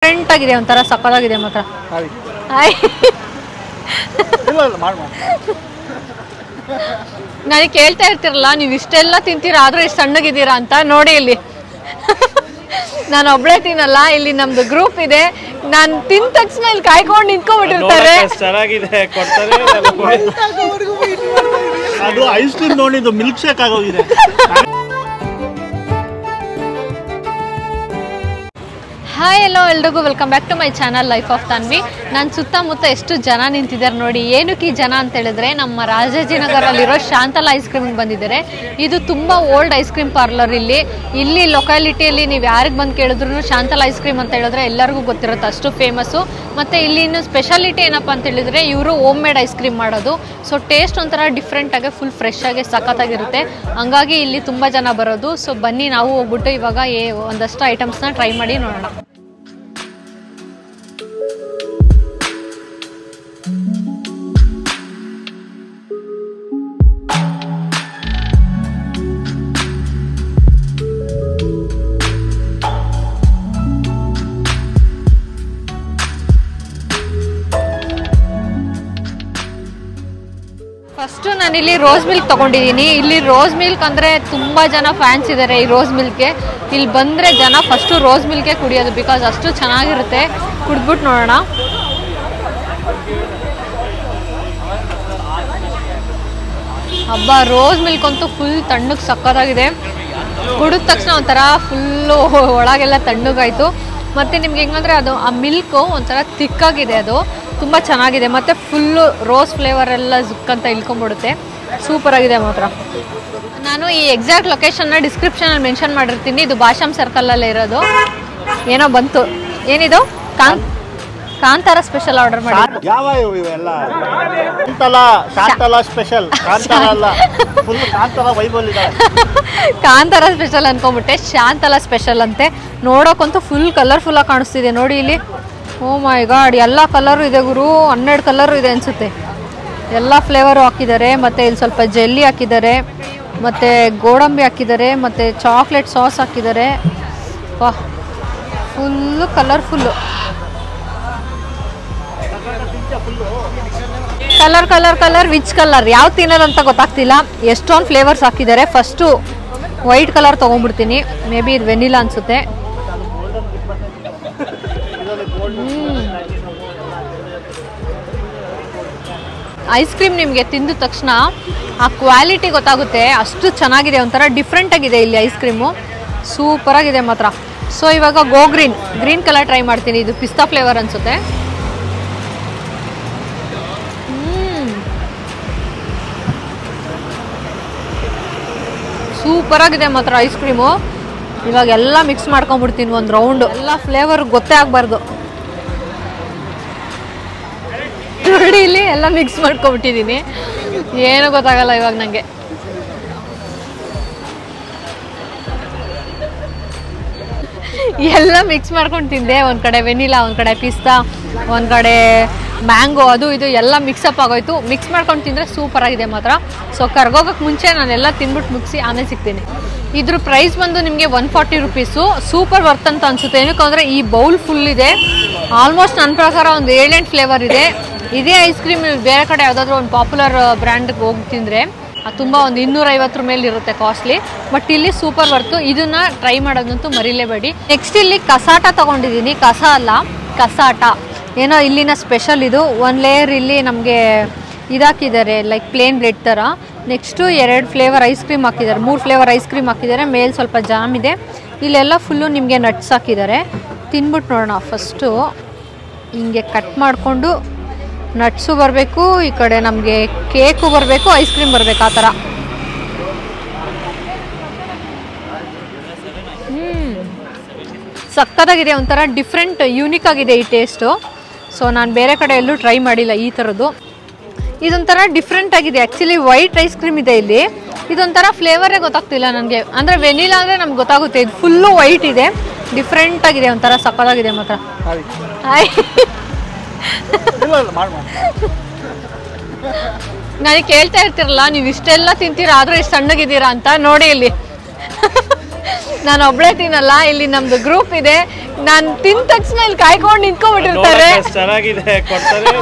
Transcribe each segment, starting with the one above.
Different ಆಗಿದೆ ಒಂಥರ ಸಕ್ಕತ್ತಾಗಿದೆ ಮಾತ್ರ ಹಾಯ್ ಹಾಯ್ ಇಲ್ಲ ಇಲ್ಲ ಮಾಡಿ ಮಾಡಿ ನನಗೆ ಕೇಳ್ತಾ ಇರ್ತಿರಲ್ಲ ನೀವು ಇಷ್ಟೆಲ್ಲ ತಿಂತೀರಾ ಆದ್ರೂ ಇಷ್ಟು ಸಣ್ಣಗಿದ್ದೀರಾ ಅಂತ ನೋಡಿ ಇಲ್ಲಿ ನಾನು ಒಬ್ಳೆ ತಿನ್ನಲ್ಲ ಇಲ್ಲಿ ನಮ್ದು ಗ್ರೂಪ್ ಇದೆ ನಾನು ತಿಂದ ತಕ್ಷಣ ಇಲ್ಲಿ ಕಾಯ್ಕೊಂಡು ನಿಂತ್ಕೊಂಡ್ಬಿಟ್ಟಿರ್ತಾರೆ ನೋಡಕ್ಕೆ ಚೆನ್ನಾಗಿದೆ ಕೊಡ್ತಾರೆ ಅದು ಐಸ್ ಕ್ರೀಮ್ ನೋಡಿದ್ದು ಮಿಲ್ಕ್ ಶೇಕ್ ಆಗೋಗಿದೆ ಹಾಯ್ ಎಲ್ಲೋ ಎಲ್ರಿಗೂ welcome back to my channel life of Tanvi ನನ್ನ ಸುತ್ತಮುತ್ತ ಎಷ್ಟು ಜನ ನಿಂತಿದ್ದಾರೆ ನೋಡಿ ಏನಕ್ಕೆ ಈ ಜನ ಅಂತ ಹೇಳಿದ್ರೆ ನಮ್ಮ ರಾಜಾಜಿನಗರಲ್ಲಿರೋ ಶಾಂತಲ ಐಸ್ ಕ್ರೀಮ್ಗೆ ಬಂದಿದ್ದಾರೆ ಇದು ತುಂಬ ಓಲ್ಡ್ ಐಸ್ ಕ್ರೀಮ್ ಪಾರ್ಲರ್ ಇಲ್ಲಿ ಇಲ್ಲಿ ಲೊಕ್ಯಾಲಿಟಿಯಲ್ಲಿ ನೀವು ಯಾರಿಗೆ ಬಂದು ಕೇಳಿದ್ರು ಶಾಂತಲ ಐಸ್ ಕ್ರೀಮ್ ಅಂತ ಹೇಳಿದ್ರೆ ಎಲ್ಲರಿಗೂ ಗೊತ್ತಿರುತ್ತೆ ಅಷ್ಟು ಫೇಮಸ್ಸು ಮತ್ತು ಇಲ್ಲಿ ಇನ್ನು ಸ್ಪೆಷಾಲಿಟಿ ಏನಪ್ಪ ಅಂತ ಹೇಳಿದ್ರೆ ಇವರು ಓಮ್ ಮೇಡ್ ಐಸ್ ಕ್ರೀಮ್ ಮಾಡೋದು ಸೊ ಟೇಸ್ಟ್ ಒಂಥರ ಡಿಫ್ರೆಂಟಾಗಿ ಫುಲ್ ಫ್ರೆಶ್ ಆಗಿ ಸಖತ್ತಾಗಿರುತ್ತೆ ಹಂಗಾಗಿ ಇಲ್ಲಿ ತುಂಬ ಜನ ಬರೋದು ಸೊ ಬನ್ನಿ ನಾವು ಹೋಗ್ಬಿಟ್ಟು ಇವಾಗ ಏ ಒಂದಷ್ಟು ಐಟಮ್ಸ್ನ ಟ್ರೈ ಮಾಡಿ ನೋಡೋಣ ಫಸ್ಟು ನಾನಿಲ್ಲಿ ರೋಸ್ ಮಿಲ್ಕ್ ತಗೊಂಡಿದ್ದೀನಿ ಇಲ್ಲಿ ರೋಸ್ ಮಿಲ್ಕ್ ಅಂದರೆ ತುಂಬ ಜನ ಫ್ಯಾನ್ಸ್ ಇದ್ದಾರೆ ಈ ರೋಸ್ ಮಿಲ್ಕ್ಗೆ ಇಲ್ಲಿ ಬಂದರೆ ಜನ ಫಸ್ಟು ರೋಸ್ ಮಿಲ್ಕೆ ಕುಡಿಯೋದು ಬಿಕಾಸ್ ಅಷ್ಟು ಚೆನ್ನಾಗಿರುತ್ತೆ ಕುಡಿದ್ಬಿಟ್ಟು ನೋಡೋಣ ಹಬ್ಬ ರೋಸ್ ಮಿಲ್ಕ್ ಅಂತೂ ಫುಲ್ ತಣ್ಣಗೆ ಸಕ್ಕತ್ತಾಗಿದೆ ಕುಡಿದ ತಕ್ಷಣ ಒಂಥರ ಫುಲ್ಲು ಒಳಗೆಲ್ಲ ತಣ್ಣಗಾಯಿತು ಮತ್ತು ನಿಮ್ಗೆ ಹೆಂಗಂದ್ರೆ ಅದು ಆ ಮಿಲ್ಕು ಒಂಥರ ತಿಕ್ಕಾಗಿದೆ ಅದು ತುಂಬ ಚೆನ್ನಾಗಿದೆ ಮತ್ತು ಫುಲ್ಲು ರೋಸ್ ಫ್ಲೇವರ್ ಎಲ್ಲ ಜುಕ್ಕಂತ ಇಳ್ಕೊಂಬಿಡುತ್ತೆ ಸೂಪರಾಗಿದೆ ಮಾತ್ರ ನಾನು ಈ ಎಕ್ಸಾಕ್ಟ್ ಲೊಕೇಶನ್ನ ಡಿಸ್ಕ್ರಿಪ್ಷನಲ್ಲಿ ಮೆನ್ಷನ್ ಮಾಡಿರ್ತೀನಿ ಇದು ಭಾಷಾಮ್ ಸರ್ಕಲಲ್ಲೇ ಇರೋದು ಏನೋ ಬಂತು ಏನಿದು ಕಾನ್ ಕಾಂತಾರ ಸ್ಪೆಷಲ್ ಆರ್ಡರ್ ಮಾಡಿ ಯಾವ ಇವು ಇವೆಲ್ಲ ಶಾಂತಲ ಶಾಂತಲ ಸ್ಪೆಷಲ್ ಕಾಂತಾರ ಅಲ್ಲ ಫುಲ್ ಕಾಂತಾರ ವೈಬಲ್ ಇದಾವೆ ಕಾಂತಾರ ಸ್ಪೆಷಲ್ ಅನ್ಕೊಂಬಿಟ್ಟೆ ಶಾಂತಲ ಸ್ಪೆಷಲ್ ಅಂತೆ ನೋಡೋಕ್ಕಂತೂ ಫುಲ್ ಕಲರ್ಫುಲ್ಲಾಗಿ ಕಾಣಿಸ್ತಿದೆ ನೋಡಿ ಇಲ್ಲಿ ಓ ಮೈ ಗಾಡ್ ಎಲ್ಲ ಕಲರು ಇದೆ ಗುರು ಹನ್ನೆರಡು ಕಲರು ಇದೆ ಅನಿಸುತ್ತೆ ಎಲ್ಲ ಫ್ಲೇವರು ಹಾಕಿದ್ದಾರೆ ಮತ್ತು ಇಲ್ಲಿ ಸ್ವಲ್ಪ ಜೆಲ್ಲಿ ಹಾಕಿದ್ದಾರೆ ಮತ್ತು ಗೋಡಂಬಿ ಹಾಕಿದ್ದಾರೆ ಮತ್ತು ಚಾಕ್ಲೇಟ್ ಸಾಸ್ ಹಾಕಿದ್ದಾರೆ ವಾ full colourful colour colour colour which colour ಯಾವ ತಿನ್ನೋದಂತ ಗೊತ್ತಾಗ್ತಿಲ್ಲ ಎಷ್ಟೊಂದು ಫ್ಲೇವರ್ಸ್ ಹಾಕಿದ್ದಾರೆ ಫಸ್ಟು ವೈಟ್ ಕಲರ್ ತೊಗೊಂಡ್ಬಿಡ್ತೀನಿ ಮೇ ಬಿ ಇದು ವೆನಿಲಾ ಅನಿಸುತ್ತೆ ಐಸ್ ಕ್ರೀಮ್ ನಿಮಗೆ ತಿಂದ ತಕ್ಷಣ ಆ ಕ್ವಾಲಿಟಿ ಗೊತ್ತಾಗುತ್ತೆ ಅಷ್ಟು ಚೆನ್ನಾಗಿದೆ ಒಂಥರ ಡಿಫ್ರೆಂಟ್ ಆಗಿದೆ ಇಲ್ಲಿ ಐಸ್ ಕ್ರೀಮು ಸೂಪರಾಗಿದೆ ಮಾತ್ರ ಸೊ ಇವಾಗ go green green colour try ಮಾಡ್ತೀನಿ ಇದು ಪಿಸ್ತಾ ಫ್ಲೇವರ್ ಅನಿಸುತ್ತೆ ಸೂಪರ್ ಆಗಿದೆ ಮಾತ್ರ ಐಸ್ ಕ್ರೀಮು ಇವಾಗ ಎಲ್ಲ ಮಿಕ್ಸ್ ಮಾಡ್ಕೊಂಡ್ಬಿಡ್ತೀನಿ ಒಂದು ರೌಂಡ್ ಎಲ್ಲ ಫ್ಲೇವರ್ ಗೊತ್ತೇ ಆಗಬಾರ್ದು ನೋಡಿ ಇಲ್ಲಿ ಎಲ್ಲ ಮಿಕ್ಸ್ ಮಾಡ್ಕೊಂಬಿಟ್ಟಿದ್ದೀನಿ ಏನು ಗೊತ್ತಾಗಲ್ಲ ಇವಾಗ ನನಗೆ ಎಲ್ಲ ಮಿಕ್ಸ್ ಮಾಡ್ಕೊಂಡು ತಿಂದೆ ಒಂದು ಕಡೆ ವೆನಿಲಾ ಒಂದು ಕಡೆ ಪಿಸ್ತಾ ಒಂದು ಕಡೆ ಮ್ಯಾಂಗೋ ಅದು ಇದು ಎಲ್ಲ ಮಿಕ್ಸಪ್ ಆಗೋಯ್ತು ಮಿಕ್ಸ್ ಮಾಡ್ಕೊಂಡು ತಿಂದರೆ ಸೂಪರ್ ಆಗಿದೆ ಮಾತ್ರ ಸೊ ಕರ್ಗೋಗಕ್ಕೆ ಮುಂಚೆ ನಾನೆಲ್ಲ ತಿಂದ್ಬಿಟ್ಟು ಮುಗಿಸಿ ಆಮೇಲೆ ಸಿಗ್ತೀನಿ ಇದ್ರ ಪ್ರೈಸ್ ಬಂದು ನಿಮಗೆ one forty rupees super worth ಅಂತ ಅನಿಸುತ್ತೆ ಏನಕ್ಕೆ ಅಂದರೆ ಈ ಬೌಲ್ ಫುಲ್ ಇದೆ ಆಲ್ಮೋಸ್ಟ್ ನನ್ನ ಪ್ರಕಾರ ಒಂದು ಏಳೆಂಟು ಫ್ಲೇವರ್ ಇದೆ ಇದೇ ಐಸ್ ಕ್ರೀಮ್ ಬೇರೆ ಕಡೆ ಯಾವುದಾದ್ರೂ ಒಂದು ಪಾಪ್ಯುಲರ್ ಬ್ರ್ಯಾಂಡ್ಗೆ ಹೋಗಿ ತಿಂದರೆ ಅದು ತುಂಬ ಒಂದು ಇನ್ನೂರೈವತ್ತರ ಮೇಲೆ ಇರುತ್ತೆ ಕಾಸ್ಟ್ಲಿ ಬಟ್ ಇಲ್ಲಿ ಸೂಪರ್ ವರ್ತು ಇದನ್ನ ಟ್ರೈ ಮಾಡೋದಂತೂ ಮರಿಲೇಬೇಡಿ ನೆಕ್ಸ್ಟ್ ಇಲ್ಲಿ ಕಸಾಟ ತಗೊಂಡಿದ್ದೀನಿ ಕಸ ಅಲ್ಲ ಕಸಾಟ ಏನೋ ಇಲ್ಲಿನ ಸ್ಪೆಷಲ್ ಇದು ಒಂದು ಲೇಯರ್ ಇಲ್ಲಿ ನಮಗೆ ಇದಾಕಿದ್ದಾರೆ ಲೈಕ್ ಪ್ಲೇನ್ ಬ್ರೆಡ್ ಥರ ನೆಕ್ಸ್ಟು ಎರಡು ಫ್ಲೇವರ್ ಐಸ್ ಕ್ರೀಮ್ ಹಾಕಿದ್ದಾರೆ ಮೂರು ಫ್ಲೇವರ್ ಐಸ್ ಕ್ರೀಮ್ ಹಾಕಿದ್ದಾರೆ ಮೇಲೆ ಸ್ವಲ್ಪ ಜಾಮ್ ಇದೆ ಇಲ್ಲೆಲ್ಲ ಫುಲ್ಲು ನಿಮಗೆ ನಟ್ಸ್ ಹಾಕಿದ್ದಾರೆ ತಿನ್ಬಿಟ್ಟು ನೋಡೋಣ ಫಸ್ಟು ಹಿಂಗೆ ಕಟ್ ಮಾಡಿಕೊಂಡು ನಟ್ಸು ಬರಬೇಕು ಈ ಕಡೆ ನಮಗೆ ಕೇಕು ಬರಬೇಕು ಐಸ್ ಕ್ರೀಮ್ ಬರಬೇಕು ಆ ಥರ ಹ್ಮ್. ಸಕ್ಕತ್ತಾಗಿದೆ ಒಂಥರ ಡಿಫ್ರೆಂಟ್ ಯೂನಿಕ್ ಆಗಿದೆ ಈ ಟೇಸ್ಟು ಸೊ ನಾನು ಬೇರೆ ಕಡೆ ಎಲ್ಲೂ ಟ್ರೈ ಮಾಡಿಲ್ಲ ಈ ಥರದ್ದು ಇದೊಂಥರ ಡಿಫ್ರೆಂಟ್ ಆಗಿದೆ ಆ್ಯಕ್ಚುಲಿ ವೈಟ್ ಐಸ್ ಕ್ರೀಮ್ ಇದೆ ಇಲ್ಲಿ ಇದೊಂಥರ ಫ್ಲೇವರೇ ಗೊತ್ತಾಗ್ತಿಲ್ಲ ನನಗೆ ಅಂದರೆ ವೆನಿಲಾ ಅಂದರೆ ನಮ್ಗೆ ಗೊತ್ತಾಗುತ್ತೆ ಇದು ಫುಲ್ಲು ವೈಟ್ ಇದೆ ಡಿಫ್ರೆಂಟ್ ಆಗಿದೆ ಒಂಥರ ಸಕ್ಕತ್ತಾಗಿದೆ ಮಾತ್ರ ಹಾಯ್ ಹಾಯ್ ಇಲ್ಲ ಇಲ್ಲ ಮಾಡಿ ಮಾಡಿ ನನಗೆ ಕೇಳ್ತಾ ಇರ್ತಿರಲ್ಲ ನೀವು ಇಷ್ಟೆಲ್ಲ ತಿಂತೀರಾ ಆದ್ರೂ ಇಷ್ಟು ಸಣ್ಣಗಿದ್ದೀರಾ ಅಂತ ನೋಡಿ ಇಲ್ಲಿ ನಾನು ಒಬ್ಳೆ ತಿನ್ನಲ್ಲ ಇಲ್ಲಿ ನಮ್ದು ಗ್ರೂಪ್ ಇದೆ ನಾನು ತಿಂದ ತಕ್ಷಣ ಇಲ್ಲಿ ಕಾಯ್ಕೊಂಡು ನಿಂತ್ಕೊಂಡ್ಬಿಟ್ಟಿರ್ತಾರೆ ನೋಡಕ್ಕೆ ಚೆನ್ನಾಗಿದೆ ಕೊಡ್ತಾರೆ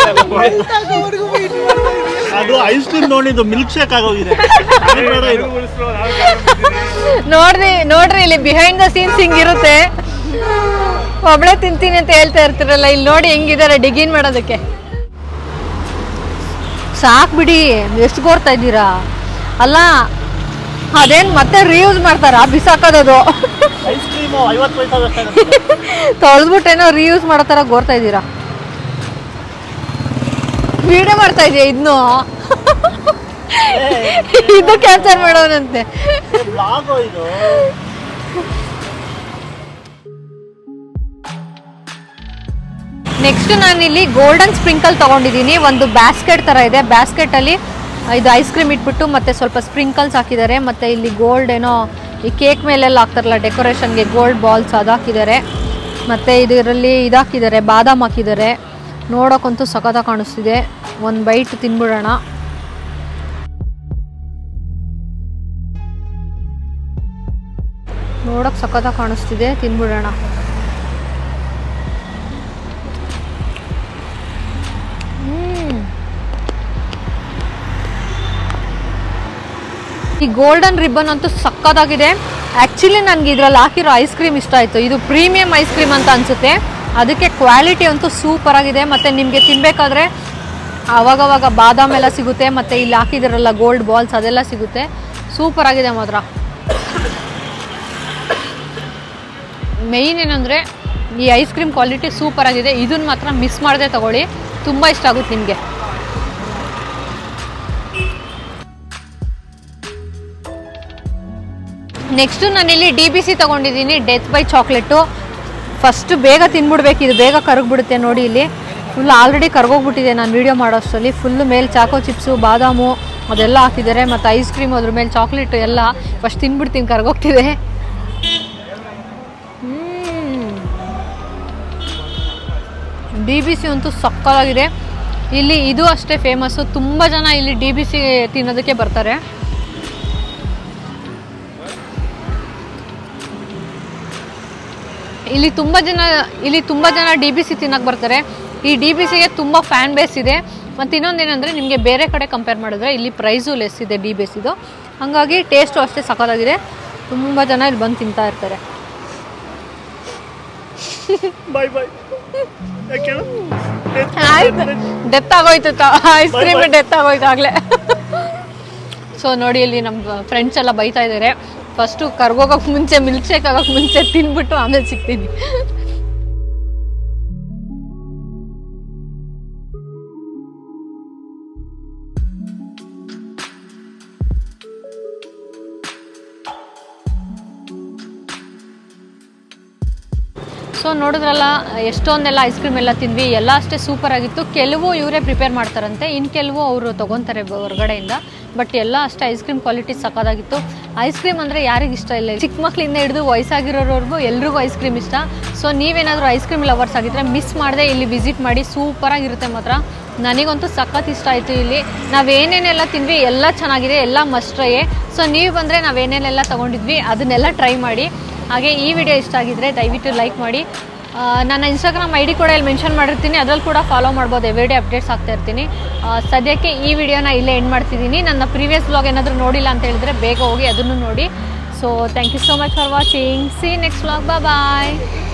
ಅದು ಐಸ್ ಕ್ರೀಮ್ ನೋಡಿದ್ದು ಮಿಲ್ಕ್ ಶೇಕ್ ಆಗೋಗಿದೆ ಅದು ಬೇಡ ಇದು. ನೋಡ್ರಿ ನೋಡ್ರಿ ಇಲ್ಲಿ ಬಿಹೈಂಡ್ ದ ಸೀನ್ಸ್ ಹಿಂಗಿರುತ್ತೆ ಒಬ್ಳೆ ತಿಂತೀನಿ ಅಂತ ಹೇಳ್ತಾ ಇರ್ತೀರಲ್ಲ ಇಲ್ಲಿ ನೋಡಿ ಹೆಂಗಿದ್ದಾರೆ ಡಿಗಿನ್ ಮಾಡೋದಕ್ಕೆ ಸಾಕ್ ಬಿಡಿ ಎಷ್ಟು ಕೋರ್ತಾ ಇದ್ದೀರಾ ಅಲ್ಲ ಅದೇನ್ ಮತ್ತೆ ರೀಯೂಸ್ ಮಾಡ್ತಾರಾ ಬಿಸಾಕೋದದು ಐಸ್ ಕ್ರೀಮು ಐವತ್ತು ಪೈಸಾ ಅಷ್ಟೇ ತೊಳೆದ್ಬಿಟ್ಟೇನೋ ರೀಯೂಸ್ ಮಾಡೋ ಥರ ಗೋರ್ತಾ ಇದ್ದೀರಾ ವಿಡಿಯೋ ಮಾಡ್ತಾ ಇದೆಯಾ ಇದನ್ನು ಇದು ಕ್ಯಾನ್ಸಲ್ ಮಾಡೋನಂತೆ ಬ್ಲಾಗು ಇದು ನೆಕ್ಸ್ಟ್ ನಾನು ಇಲ್ಲಿ ಗೋಲ್ಡನ್ ಸ್ಪ್ರಿಂಕಲ್ ತಗೊಂಡಿದ್ದೀನಿ ಒಂದು ಬ್ಯಾಸ್ಕೆಟ್ ತರ ಇದೆ ಬ್ಯಾಸ್ಕೆಟ್ ಅಲ್ಲಿ ಇದು ಐಸ್ ಕ್ರೀಮ್ ಇಟ್ಬಿಟ್ಟು ಮತ್ತೆ ಸ್ವಲ್ಪ ಸ್ಪ್ರಿಂಕಲ್ಸ್ ಹಾಕಿದ್ದಾರೆ ಮತ್ತೆ ಇಲ್ಲಿ ಗೋಲ್ಡ್ ಏನೋ ಈ ಕೇಕ್ ಮೇಲೆಲ್ಲ ಹಾಕ್ತಾರಲ್ಲ ಡೆಕೋರೇಷನ್ಗೆ ಗೋಲ್ಡ್ ಬಾಲ್ಸ್ ಅದು ಹಾಕಿದ್ದಾರೆ ಮತ್ತೆ ಇದರಲ್ಲಿ ಇದಾಕಿದ್ದಾರೆ ಬಾದಾಮ್ ಹಾಕಿದ್ದಾರೆ ನೋಡೋಕ್ಕಂತೂ ಸಖತ್ತ ಕಾಣಿಸ್ತಿದೆ ಒಂದು ಬೈಟ್ ತಿನ್ಬಿಡೋಣ ನೋಡೋಕೆ ಸಖತ್ತ ಕಾಣಿಸ್ತಿದೆ ತಿನ್ಬಿಡೋಣ ಹ್ಮ್. ಈ ಗೋಲ್ಡನ್ ರಿಬ್ಬನ್ ಅಂತೂ ಸಕ್ಕತ್ತಾಗಿದೆ ಆ್ಯಕ್ಚುಲಿ ನನಗೆ ಇದರಲ್ಲಿ ಹಾಕಿರೋ ಐಸ್ ಕ್ರೀಮ್ ಇಷ್ಟ ಆಯಿತು ಇದು ಪ್ರೀಮಿಯಂ ಐಸ್ ಕ್ರೀಮ್ ಅಂತ ಅನಿಸುತ್ತೆ ಅದಕ್ಕೆ ಕ್ವಾಲಿಟಿ ಅಂತೂ ಸೂಪರ್ ಆಗಿದೆ ಮತ್ತು ನಿಮಗೆ ತಿನ್ನಬೇಕಾದ್ರೆ ಅವಾಗವಾಗ ಬಾದಾಮ್ ಎಲ್ಲ ಸಿಗುತ್ತೆ ಮತ್ತು ಇಲ್ಲಿ ಹಾಕಿದಿರಲ್ಲ ಗೋಲ್ಡ್ ಬಾಲ್ಸ್ ಅದೆಲ್ಲ ಸಿಗುತ್ತೆ ಸೂಪರ್ ಆಗಿದೆ ಮಾತ್ರ ಮೇಯ್ನ್ ಏನಂದರೆ ಈ ಐಸ್ ಕ್ರೀಮ್ ಕ್ವಾಲಿಟಿ ಸೂಪರ್ ಆಗಿದೆ ಇದನ್ನ ಮಾತ್ರ ಮಿಸ್ ಮಾಡದೆ ತಗೊಳ್ಳಿ ತುಂಬ ಇಷ್ಟ ಆಗುತ್ತೆ ನಿಮಗೆ ನೆಕ್ಸ್ಟು ನಾನಿಲ್ಲಿ ಡಿ ಬಿ ಸಿ ತೊಗೊಂಡಿದ್ದೀನಿ ಡೆತ್ ಬೈ ಚಾಕ್ಲೇಟು ಫಸ್ಟ್ ಬೇಗ ತಿನ್ಬಿಡ್ಬೇಕು ಇದು ಬೇಗ ಕರಗ್ಬಿಡುತ್ತೆ ನೋಡಿ ಇಲ್ಲಿ ಫುಲ್ ಆಲ್ರೆಡಿ ಕರ್ಗೋಗ್ಬಿಟ್ಟಿದೆ ನಾನು ವೀಡಿಯೋ ಮಾಡೋಷ್ಟರಲ್ಲಿ ಫುಲ್ಲು ಮೇಲೆ ಚಾಕೋ ಚಿಪ್ಸು ಬಾದಾಮು ಅದೆಲ್ಲ ಹಾಕಿದ್ದಾರೆ ಮತ್ತು ಐಸ್ ಕ್ರೀಮ್ ಅದ್ರ ಮೇಲೆ ಚಾಕ್ಲೇಟು ಎಲ್ಲ ಫಸ್ಟ್ ತಿನ್ಬಿಡ್ತೀನಿ ಕರ್ಗೋಗ್ತಿದೆ ಡಿ ಬಿ ಸಿ ಅಂತೂ ಸಕ್ಕತ್ತಾಗಿದೆ ಇಲ್ಲಿ ಇದು ಅಷ್ಟೇ ಫೇಮಸ್ಸು ತುಂಬ ಜನ ಇಲ್ಲಿ ಡಿ ಬಿ ಸಿ ತಿನ್ನೋದಕ್ಕೆ ಬರ್ತಾರೆ ಇಲ್ಲಿ ತುಂಬ ಜನ ಇಲ್ಲಿ ತುಂಬ ಜನ ಡಿ ಬಿ ಸಿ ತಿನ್ನಕ್ಕೆ ಬರ್ತಾರೆ ಈ ಡಿ ಬಿ ಸಿಗೆ ತುಂಬ ಫ್ಯಾನ್ ಬೇಸ್ ಇದೆ ಮತ್ತು ಇನ್ನೊಂದೇನೆಂದರೆ ನಿಮಗೆ ಬೇರೆ ಕಡೆ ಕಂಪೇರ್ ಮಾಡಿದ್ರೆ ಇಲ್ಲಿ ಪ್ರೈಸು ಲೆಸ್ ಇದೆ ಡಿ ಬಿ ಸಿದು ಹಾಗಾಗಿ ಟೇಸ್ಟು ಅಷ್ಟೇ ಸಖತ್ತಾಗಿದೆ ತುಂಬ ಜನ ಇಲ್ಲಿ ಬಂದು ತಿಂತಾ ಇರ್ತಾರೆ ಬಾಯ್ ಬಾಯ್ ಯಾಕೆ ಹೇಳು? ಆಯ್ತು ಡೆತ್ ಆಗೋಯ್ತು ಐಸ್ ಕ್ರೀಮ್ ಡೆತ್ ಆಗೋಯ್ತು ಆಗಲೇ ಸೊ ನೋಡಿ ಇಲ್ಲಿ ನಮ್ಮ ಫ್ರೆಂಡ್ಸ್ ಎಲ್ಲ ಬೈತಾ ಇದ್ದಾರೆ ಫಸ್ಟು ಕರ್ಗೋಗಕ್ಕೆ ಮುಂಚೆ ಮಿಲ್ಕ್ ಶೇಕ್ ಆಗೋಕ್ಕೆ ಮುಂಚೆ ತಿನ್ಬಿಟ್ಟು ಆಮೇಲೆ ಸಿಗ್ತೀನಿ ಸೊ ನೋಡಿದ್ರಲ್ಲ ಎಷ್ಟೊಂದೆಲ್ಲ ಐಸ್ ಕ್ರೀಮ್ ಎಲ್ಲ ತಿಂದ್ವಿ ಎಲ್ಲ ಅಷ್ಟೇ ಸೂಪರ್ ಆಗಿತ್ತು ಕೆಲವು ಇವರೇ ಪ್ರಿಪೇರ್ ಮಾಡ್ತಾರಂತೆ ಇನ್ನು ಕೆಲವು ಅವರು ತೊಗೊತಾರೆ ಬ- ಹೊರಗಡೆಯಿಂದ ಬಟ್ ಎಲ್ಲ ಅಷ್ಟೇ ಐಸ್ ಕ್ರೀಮ್ ಕ್ವಾಲಿಟಿ ಸಕ್ಕತ್ತಾಗಿತ್ತು ಐಸ್ ಕ್ರೀಮ್ ಅಂದರೆ ಯಾರಿಗೆ ಇಷ್ಟ ಇಲ್ಲ ಚಿಕ್ಕ ಮಕ್ಕಳಿಂದ ಹಿಡಿದು ವಯಸ್ಸಾಗಿರೋರ್ವರೆಗೂ ಎಲ್ರಿಗೂ ಐಸ್ ಕ್ರೀಮ್ ಇಷ್ಟ ಸೊ ನೀವೇನಾದರೂ ಐಸ್ ಕ್ರೀಮ್ ಲವರ್ಸ್ ಆಗಿದ್ರೆ ಮಿಸ್ ಮಾಡದೆ ಇಲ್ಲಿ ವಿಸಿಟ್ ಮಾಡಿ ಸೂಪರಾಗಿರುತ್ತೆ ಮಾತ್ರ ನನಗಂತೂ ಸಖತ್ ಇಷ್ಟ ಆಯಿತು ಇಲ್ಲಿ ನಾವೇನೇನೆಲ್ಲ ತಿಂದ್ವಿ ಎಲ್ಲ ಚೆನ್ನಾಗಿದೆ ಎಲ್ಲ ಮಸ್ಟ್ ಟ್ರೈಯೇ ಸೊ ನೀವು ಬಂದರೆ ನಾವೇನೇನೆಲ್ಲ ತೊಗೊಂಡಿದ್ವಿ ಅದನ್ನೆಲ್ಲ ಟ್ರೈ ಮಾಡಿ ಹಾಗೆ ಈ ವಿಡಿಯೋ ಇಷ್ಟ ಆಗಿದ್ರೆ ದಯವಿಟ್ಟು ಲೈಕ್ ಮಾಡಿ ಆ, ನನ್ನ ಇನ್ಸ್ಟಾಗ್ರಾಮ್ ಐ ಡಿ ಕೂಡ ಇಲ್ಲಿ ಮೆನ್ಷನ್ ಮಾಡಿರ್ತೀನಿ ಅದ್ರಲ್ಲಿ ಕೂಡ ಫಾಲೋ ಮಾಡ್ಬೋದು ಎವ್ರಿಡೇ ಅಪ್ಡೇಟ್ಸ್ ಆಗ್ತಾ ಇರ್ತೀನಿ ಆ, ಸದ್ಯಕ್ಕೆ ಈ ವಿಡಿಯೋನ ಇಲ್ಲೇ ಎಂಡ್ ಮಾಡ್ತಿದ್ದೀನಿ ನನ್ನ ಪ್ರೀವಿಯಸ್ ಬ್ಲಾಗ್ ಏನಾದರೂ ನೋಡಿಲ್ಲ ಅಂತ ಹೇಳಿದ್ರೆ ಬೇಗ ಹೋಗಿ ಅದನ್ನು ನೋಡಿ so thank you so much for watching see next blog bye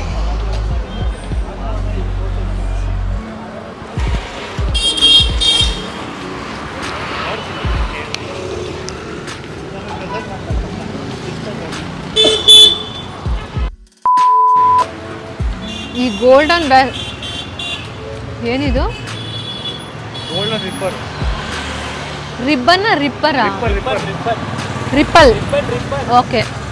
ಈ ಗೋಲ್ಡನ್ ಬ್ಯಾ ಏನಿದು ಗೋಲ್ಡನ್ ರಿಪ್ಪರ್ ರಿಬ್ಬನ್ನ ರಿಪ್ಪರಾ ರಿಪ್ಪರ್ ರಿಪ್ಪರ್ ರಿಪ್ಪಲ್ ಓಕೆ